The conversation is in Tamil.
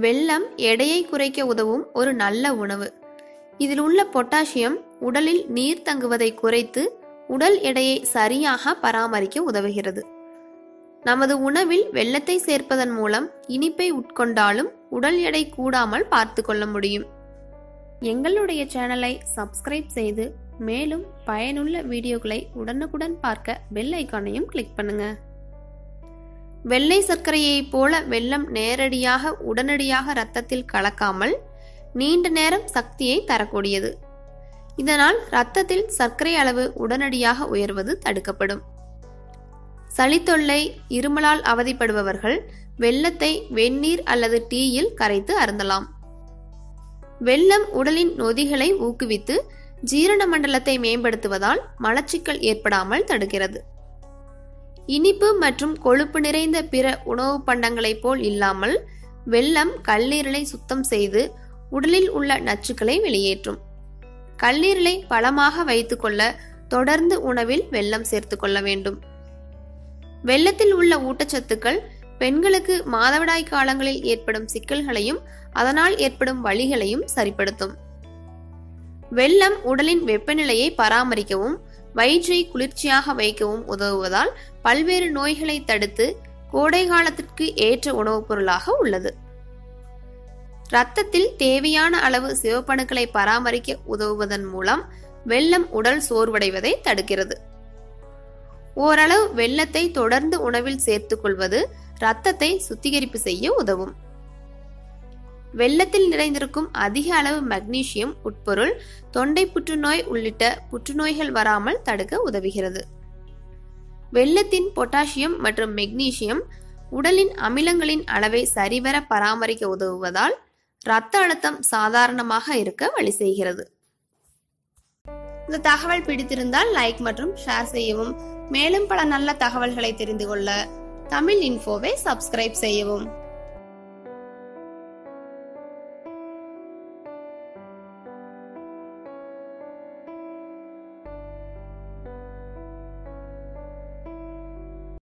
வெல்லம் எடையை குறைக்க உதவும் ஒரு நல்ல உணவு இதில் உள்ள பொட்டாசியம் உடலில் நீர் தங்குவதை குறைத்து உடல் எடையை சரியாக பராமரிக்க உதவுகிறது நமது உணவில் வெல்லத்தை சேர்ப்பதன் மூலம் இனிப்பை உட்கொண்டாலும் உடல் எடை கூடாமல் பார்த்து கொள்ள முடியும் எங்களுடைய சேனலை சப்ஸ்கிரைப் செய்து மேலும் பயனுள்ள வீடியோக்களை உடனுக்குடன் பார்க்க பெல் ஐக்கானையும் கிளிக் பண்ணுங்க வெள்ளை சர்க்கரையைப் போல வெல்லம் நேரடியாக உடனடியாக இரத்தத்தில் கலக்காமல் நீண்ட நேரம் சக்தியை தரக்கூடியது இதனால் இரத்தத்தில் சர்க்கரை அளவு உடனடியாக உயர்வது தடுக்கப்படும் சளித்தொல்லை இருமலால் அவதிப்படுபவர்கள் வெல்லத்தை வெந்நீர் அல்லது டீயில் கரைத்து அருந்தலாம் வெல்லம் உடலின் நொதிகளை ஊக்குவித்து ஜீரண மண்டலத்தை மேம்படுத்துவதால் மலச்சிக்கல் ஏற்படாமல் தடுக்கிறது இனிப்பு மற்றும் கொழுப்பு நிறைந்த பிற உணவுப் பண்டங்களைப் போல் இல்லாமல் வெல்லம் கல்லீரலை சுத்தம் செய்து உடலில் உள்ள நச்சுக்களை வெளியேற்றும் கல்லீரலை பலமாக வைத்துக்கொள்ள தொடர்ந்து உணவில் வெல்லம் சேர்த்து கொள்ள வேண்டும் வெல்லத்தில் உள்ள ஊட்டச்சத்துக்கள் பெண்களுக்கு மாதவிடாய் காலங்களில் ஏற்படும் சிக்கல்களையும் அதனால் ஏற்படும் வலிகளையும் சரிப்படுத்தும் வெல்லம் உடலின் வெப்பநிலையை பராமரிக்கவும் வயிற்றை குளிர்ச்சியாக வைக்கவும் உதவுவதால் பல்வேறு நோய்களை தடுத்து கோடை காலத்திற்கு ஏற்ற உணவுப் பொருளாக உள்ளது இரத்தத்தில் தேவையான அளவு சிவப்பணுக்களை பராமரிக்க உதவுவதன் மூலம் வெல்லம் உடல் சோர்வடைவதை தடுக்கிறது ஓரளவு வெல்லத்தை தொடர்ந்து உணவில் சேர்த்துக் கொள்வது இரத்தத்தை சுத்திகரிப்பு செய்ய உதவும் வெல்லத்தில் நிறைந்திருக்கும் அதிக அளவு மக்னீசியம் உட்பொருள் தொண்டை புற்றுநோய் உள்ளிட்ட புற்றுநோய்கள் வராமல் தடுக்க உதவுகிறது வெல்லத்தின் பொட்டாசியம் மற்றும் மெக்னீசியம் உடலின் அமிலங்களின் அளவை சரிவர பராமரிக்க உதவுவதால் இரத்த அழுத்தம் சாதாரணமாக இருக்க வழி செய்கிறது இந்த தகவல் பிடித்திருந்தால் லைக் மற்றும் ஷேர் செய்யவும் மேலும் பல நல்ல தகவல்களை தெரிந்து கொள்ள தமிழ் இன்ஃபோவை சப்ஸ்கிரைப் செய்யவும்